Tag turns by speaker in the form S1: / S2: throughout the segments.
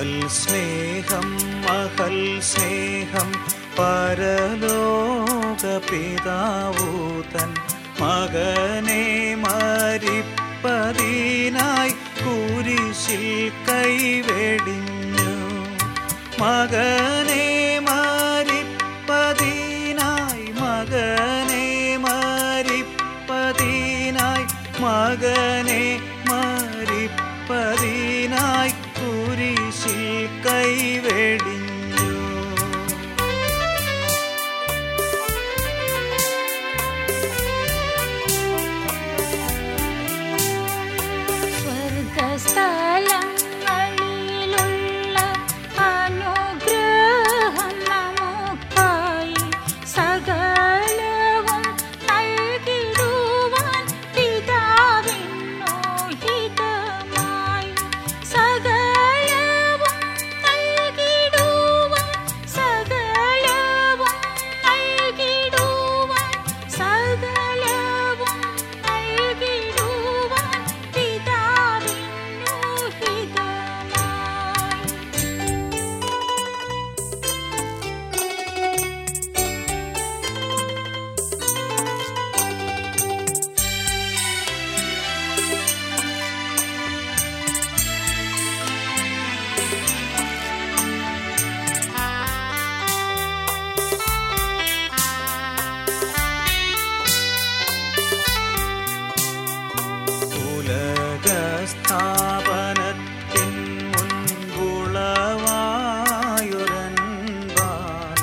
S1: മഹൽ സ്നേഹം മഹൽ സ്നേഹം പരലോക പിതാവൂതൻ മകനെ മരിപ്പതിനായി കുരിശിൽ കൈവെടിഞ്ഞു മകനെ മരിപ്പതിനായി മകനെ മരിപ്പതിനായി മകനെ മരിപ്പതിനായി കുരിശിൽ കൈവെടിഞ്ഞു
S2: സ്വർഗസ്ഥലങ്ങളിലുള്ള അനുഗ്രഹം നമുക്കായി സകലവും നൽകിടുവാൻ പിതാവിനോഹിതമായി സകലവും നൽകിടുവാൻ സകലവും നൽകിടുവാൻ സകലവും നൽകിടുവാൻ പിതാവിനോഹിതമായി
S1: ഉലകസ്ഥാപനത്തിൻ മുൻകുളവായൊരൻപാൽ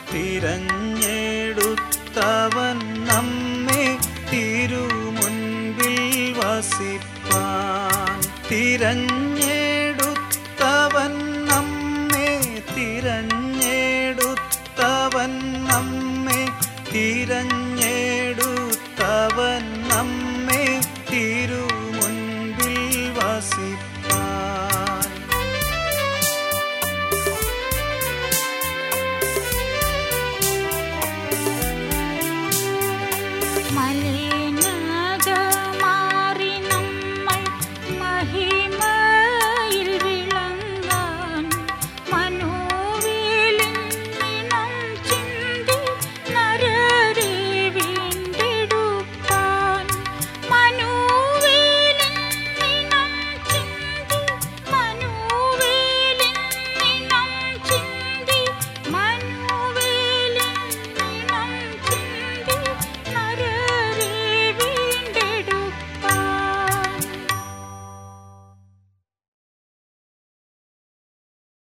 S1: തിരഞ്ഞെടുത്തവൻ നമ്മെ തിരുമുൻപിൽ വസിപ്പാൻ തിരഞ്ഞെടുത്തവൻ